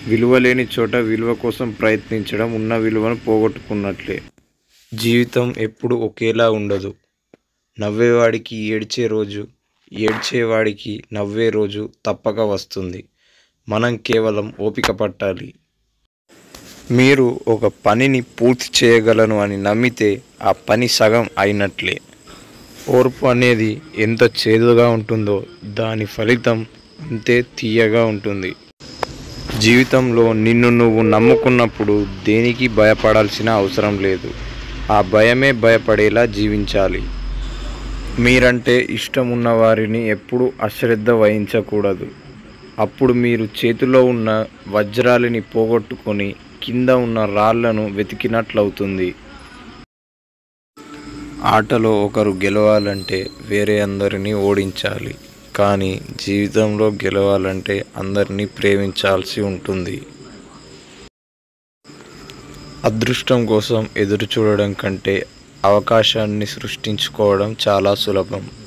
విలువ లేని చోట విలువ కోసం ప్రయత్నించడం ఉన్న విలువను పోగొట్టుకున్నట్లే జీవితం ఎప్పుడు ఒకేలా ఉండదు నవ్వేవాడికి ఏడ్చే రోజు ఏడ్చేవాడికి నవ్వే రోజు తప్పక వస్తుంది మనం కేవలం ఓపిక పట్టాలి మీరు ఒక పనిని పూర్తి చేయగలను అని నమ్మితే ఆ పని సగం అయినట్లే ఓర్పు అనేది ఎంత చేదుగా ఉంటుందో దాని ఫలితం అంతే తీయగా ఉంటుంది జీవితంలో నిన్ను నువ్వు నమ్ముకున్నప్పుడు దేనికి భయపడాల్సిన అవసరం లేదు ఆ భయమే భయపడేలా జీవించాలి మీరంటే ఇష్టం ఉన్న వారిని ఎప్పుడూ అశ్రద్ధ వహించకూడదు అప్పుడు మీరు చేతిలో ఉన్న వజ్రాలని పోగొట్టుకొని కింద ఉన్న రాళ్లను వెతికినట్లవుతుంది ఆటలో ఒకరు గెలవాలంటే వేరే అందరినీ ఓడించాలి కానీ జీవితంలో గెలవాలంటే అందరినీ ప్రేమించాల్సి ఉంటుంది అదృష్టం కోసం ఎదురు చూడడం కంటే అవకాశాన్ని సృష్టించుకోవడం చాలా సులభం